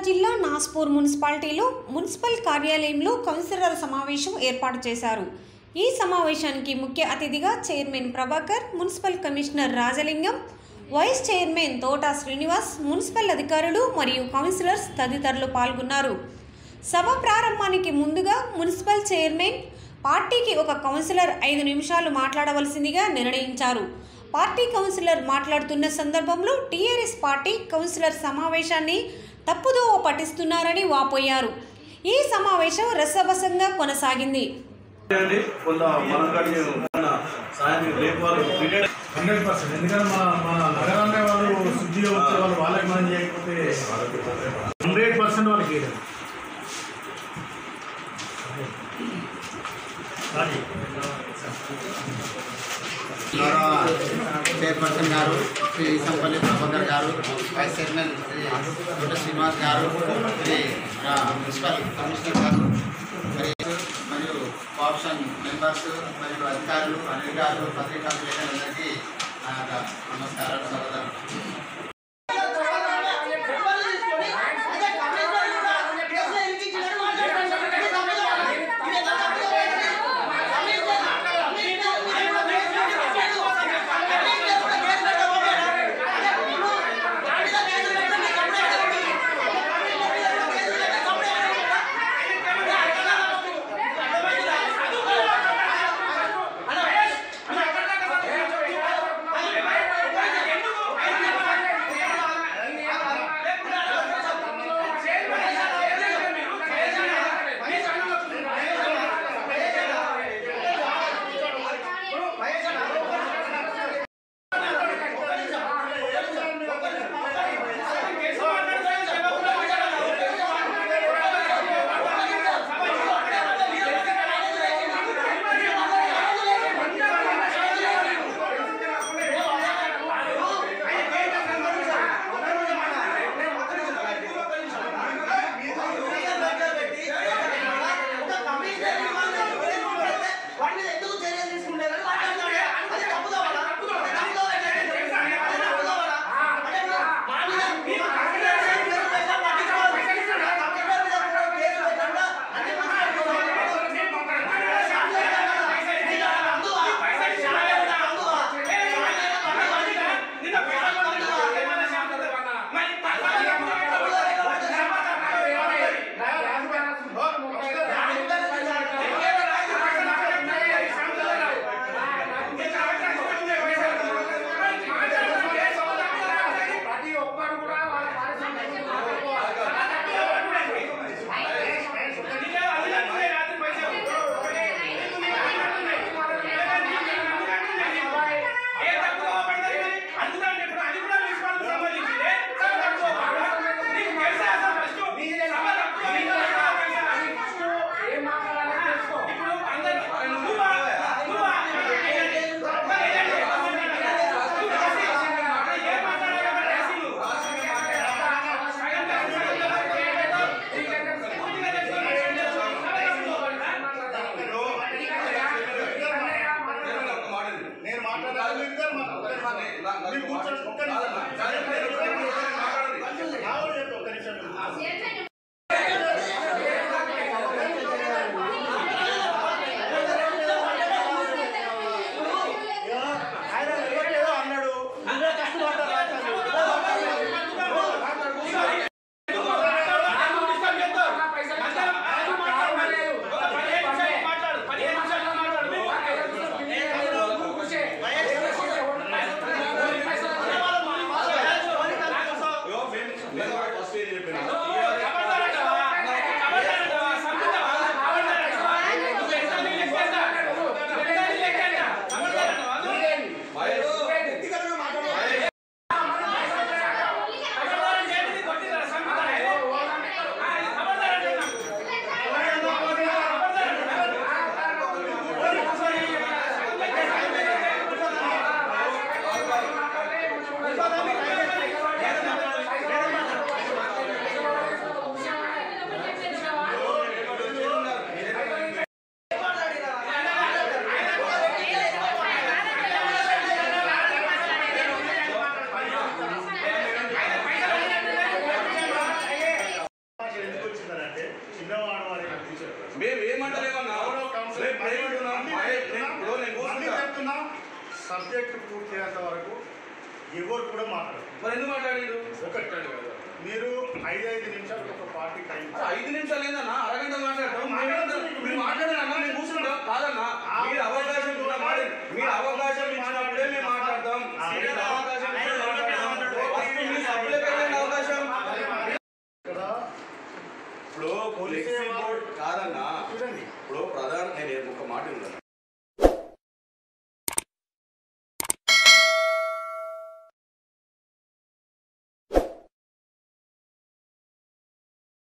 జిల్లా నాస్పూర్ మున్సిపాలిటీలో మున్సిపల్ కార్యాలయంలో కౌన్సిలర్ల సమావేశం ఏర్పాటు చేశారు ఈ సమావేశానికి ముఖ్య అతిథిగా chairman Prabhakar municipal commissioner Rajalingam vice chairman Thota Srinivas municipal అధికారులు మరియు కౌన్సిలర్స్ తదితరులు పాల్గొన్నారు సభ ప్రారంభానికి ముందుగా మున్సిపల్ చైర్మన్ పార్టీకి ఒక కౌన్సిలర్ ఐదు నిమిషాలు మాట్లాడవలసిందిగా నిర్ణయించారు పార్టీ కౌన్సిలర్ మాట్లాడుతున్న సందర్భంలో టీఆర్ఎస్ పార్టీ కౌన్సిలర్ సమావేశాన్ని తప్పుదోవ పట్టిస్తున్నారని వాపోయారు ఈ సమావేశం రసవసంగా కొనసాగింది అండి కొంత మనం కానీ మన సాయంత్రం రేపు వాళ్ళు రిటైర్ హండ్రెడ్ పర్సెంట్ ఎందుకంటే మన మన నగరాన్ని వాళ్ళు శుద్ధిగా వచ్చే వాళ్ళు వాళ్ళకి మనం చేయకపోతే హండ్రెడ్ పర్సెంట్ వాళ్ళకి వేయడం. గౌరవ చైర్పర్సన్ గారు శ్రీ సంపల్లి ప్రభాకర్ గారు వైస్ చైర్మన్ శ్రీ తోట శ్రీనివాస్ గారు శ్రీ ఆ, మున్సిపల్ కమిషనర్ గారు మరి మరియు కోఆప్షన్ మెంబర్స్ మరియు అధికారులు అధికారులు పత్రికా విలేకరులందరికీ నా యొక్క నమస్కారాలు స్వాగతం ఎందుకు మేము ఏమంటలేమన్నా రేపు ఏమంటున్నాం మా- నేను ఇప్పుడు నేను కూర్చుంటా సబ్జెక్ట్ పూర్తి అయ్యేంత వరకు ఎవరు కూడా మాట్లాడరు మరి ఎందుకు మాట్లాడిండు ఒకటి మీరు ఐదు ఐదు నిమిషాలకు ఒక పార్టీ టైం అరే ఐదు నిమిషాలు ఏందన్నా అరగంట మాట్లాడతాం మేమేందా? మీరు మాట్లాడారన్నా నేను కూర్చుంటాం కాదన్నా మీరు అవకాశం ఇచ్చినప్పుడే మీరు అవకాశం ఇచ్చినప్పుడే మేము మాట్లాడతాం మీరు అవకాశం ఇచ్చినప్పుడే మాట్లాడతాం ఫస్ట్ మీ సభ్యులకే ఇవ్వండి అవకాశం ఇక్కడ ఇప్పుడు ఫ్లెక్సీ బోర్డ్ కాదన్నా చూడండి ఇప్పుడు ప్రధాన నేను ఒక మాట ఉన్నాను